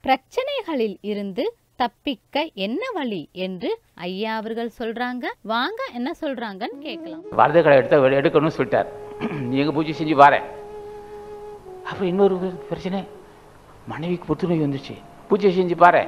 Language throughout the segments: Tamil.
பிரச்சனைகளில் இருந்து தப்பிக்க என்ன வழி என்று ஐயா அவர்கள் சொல்றாங்க வாங்க என்ன சொல்றாங்கன்னு கேட்கலாம் வலது கடை எடுத்த எடுக்கணும்னு சொல்லிட்டார் நீ எங்கே பூஜை செஞ்சு வாரேன் அப்புறம் இன்னொரு பிரச்சனை மனைவிக்கு புத்துநோய் வந்துச்சு பூஜை செஞ்சு பாரு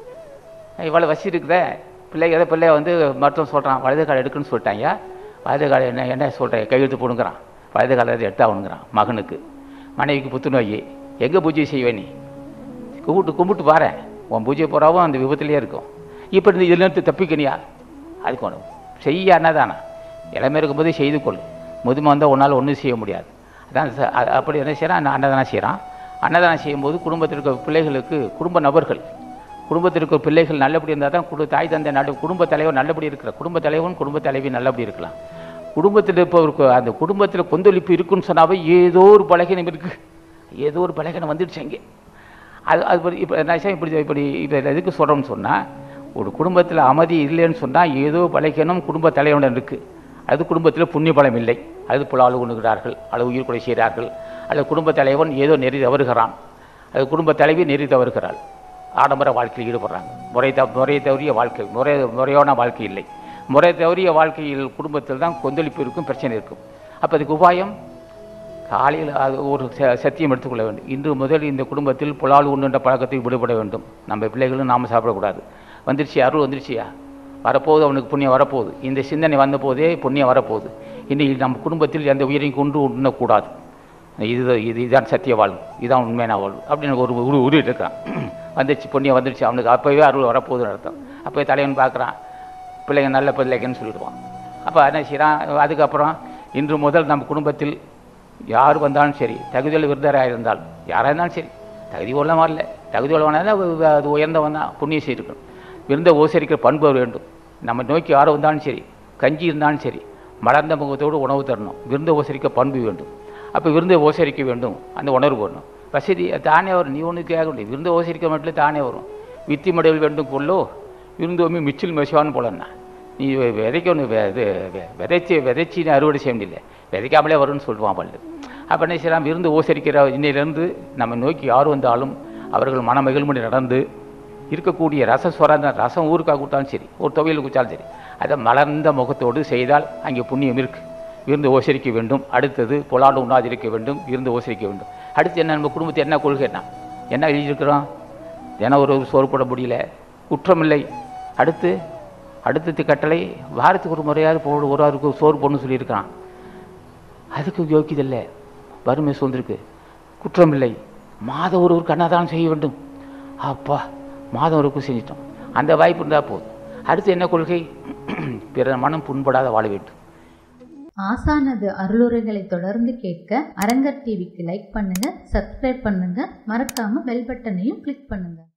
இவ்வளோ வசி இருக்குதே பிள்ளை எதை பிள்ளைய வந்து மருத்துவம் சொல்கிறான் வலது காலை எடுக்குன்னு சொல்லிட்டாங்க வலது காலை என்ன என்ன சொல்கிறேன் கையெழுத்து போடுங்கிறான் வலது காலை எடுத்தாகணுங்கிறான் மகனுக்கு மனைவிக்கு புத்துநோய் எங்கே பூஜை செய்வே நீ கும்பிட்டு கும்பிட்டு பாரு உன் பூஜை போகிறாவும் அந்த விபத்துலேயே இருக்கும் இப்போ இந்த இதிலிருந்து தப்பிக்கணியா அதுக்கு ஒன்று செய்ய அன்னதானா இளமை இருக்கும்போதே செய்து கொள் முதுமை வந்தால் உன்னால் ஒன்றும் செய்ய முடியாது அதான் ச- அ- அப்படி என்ன செய்கிறான் அன்னதானம் செய்கிறான் அன்னதானம் செய்யும்போது குடும்பத்தில் இருக்க பிள்ளைகளுக்கு குடும்ப நபர்கள் குடும்பத்தில் இருக்க பிள்ளைகள் நல்லபடி இருந்தால் தான் குடு தாய் தந்தை நல்ல குடும்ப தலைவர் நல்லபடி இருக்கிற குடும்ப தலைவன் குடும்ப தலைவி நல்லபடி இருக்கலாம் குடும்பத்தில் இருப்பவருக்கு அந்த குடும்பத்தில் கொந்தளிப்பு இருக்குன்னு சொன்னாவே ஏதோ ஒரு பலகீனம் இருக்குது ஏதோ ஒரு பலகீனம் வந்துடுச்சு அங்கே அது அது பத்தி- இப்போ நான் சார் இப்படி இப்படி இப்போ எதுக்கு சொல்கிறோம்னு சொன்னால் ஒரு குடும்பத்தில் அமைதி இல்லைன்னு சொன்னால் ஏதோ பலகீனம் குடும்ப தலைவனுடன் இருக்குது அது குடும்பத்தில் புண்ணிய பலம் இல்லை அது புலால் உண்ணுகிறார்கள் அல்லது உயிர் கொலை செய்கிறார்கள் அல்லது குடும்ப தலைவன் ஏதோ நெறி தவறுகிறான் அது குடும்ப தலைவி நெறி தவறுகிறாள் ஆடம்பர வாழ்க்கையில் ஈடுபடுறாங்க முறை த முறை தவறிய வாழ்க்கை முறை முறையான வாழ்க்கை இல்லை முறை தவறிய வாழ்க்கையில் குடும்பத்தில் தான் கொந்தளிப்பு இருக்கும் பிரச்சனை இருக்கும் அப்போ அதுக்கு உபாயம் காலையில் அது ஒரு ச- சத்தியம் எடுத்துக்கொள்ள வேண்டும் இன்று முதல் இந்த குடும்பத்தில் புலால் உண்ணுன்ற பழக்கத்தை விடுபட வேண்டும் நம்ம பிள்ளைகளும் நாம் சாப்பிடக்கூடாது வந்துருச்சு அருள் வந்துருச்சியா வரப்போகுது அவனுக்கு புண்ணியம் வரப்போகுது இந்த சிந்தனை வந்தபோதே புண்ணியம் வரப்போகுது இன்னைக்கு நம்ம குடும்பத்தில் எந்த உயிரையும் கொண்டு உண்ணக்கூடாது இது இது இதுதான் சத்திய வாழ்வு இதுதான் உண்மையான வாழ்வு அப்படின்னு ஒரு உரு உருவிட்டு இருக்கான் வந்துருச்சு புண்ணியம் வந்துருச்சு அவனுக்கு அப்போவே அருள் வரப்போகுதுன்னு அர்த்தம் அப்போ தலைவன் பார்க்குறான் பிள்ளைங்க நல்ல பிள்ளைங்கன்னு சொல்லிடுவான் அப்போ என்ன செய்கிறான் அதுக்கப்புறம் இன்று முதல் நம்ம குடும்பத்தில் யார் வந்தாலும் சரி தகுதியில் விருதராக இருந்தால் யாராக இருந்தாலும் சரி தகுதி உள்ளவன் வரல தகுதி உள்ளவனாக இருந்தால் அது உயர்ந்தவன் தான் புண்ணியம் செய்திருக்கணும் விருந்த ஓசரிக்கிற பண்பு வேண்டும் நம்ம நோக்கி யார் வந்தாலும் சரி கஞ்சி இருந்தாலும் சரி மலர்ந்த முகத்தோடு உணவு தரணும் விருந்த ஓசரிக்க பண்பு வேண்டும் அப்போ விருந்தை ஓசரிக்க வேண்டும் அந்த உணர்வு வரணும் வசதி அது தானே வரும் நீ ஒன்று கேட்க முடியாது விருந்த ஓசரிக்க மட்டும் தானே வரும் வித்தி மடையில் வேண்டும் கொள்ளோ விருந்தோமி மிச்சில் மெசுவான்னு போலன்னா நீ வெ- விதைக்கணும் வெ- இது வெ- விதைச்சி விதைச்சி நீ அறுவடை செய்ய முடியல விதைக்காமலே வரும்னு சொல்லுவான் பல்லு அப்போ என்ன செய்யலாம் விருந்து ஓசரிக்கிற இன்னையிலேருந்து நம்ம நோக்கி யார் வந்தாலும் அவர்கள் மன மகிழ்மொழி நடந்து இருக்கக்கூடிய ரச சுரந்த ரசம் ஊருக்காக கொடுத்தாலும் சரி ஒரு துவையல் குச்சாலும் சரி அதை மலர்ந்த முகத்தோடு செய்தால் அங்கே புண்ணியம் இருக்கு விருந்து ஓசரிக்க வேண்டும் அடுத்தது பொலாண்டு உண்ணாதிருக்க வேண்டும் விருந்து ஓசரிக்க வேண்டும் அடுத்து என்ன நம்ம குடும்பத்தை என்ன கொள்கை என்ன என்ன எழுதியிருக்கிறோம் தினம் ஒரு சோறு போட முடியல குற்றமில்லை அடுத்து அடுத்தது கட்டளை வாரத்துக்கு ஒரு முறையாவது போடு ஒரு வாருக்கு சோறு போடணும்னு சொல்லியிருக்கான் அதுக்கு யோக்கியதில்லை வறுமை சூழ்ந்திருக்கு குற்றமில்லை மாதம் ஒருவருக்கு அன்னதானம் செய்ய வேண்டும் அப்பா மாதம் ஒருவருக்கு செஞ்சிட்டோம் அந்த வாய்ப்பு இருந்தால் போதும் அடுத்து என்ன கொள்கை பிற மனம் புண்படாத வாழ வேண்டும் ஆசானது அருளுரைகளை தொடர்ந்து கேட்க அரங்கர் டிவிக்கு லைக் பண்ணுங்க சப்ஸ்கிரைப் பண்ணுங்க மறக்காம பெல் பட்டனையும் கிளிக் பண்ணுங்க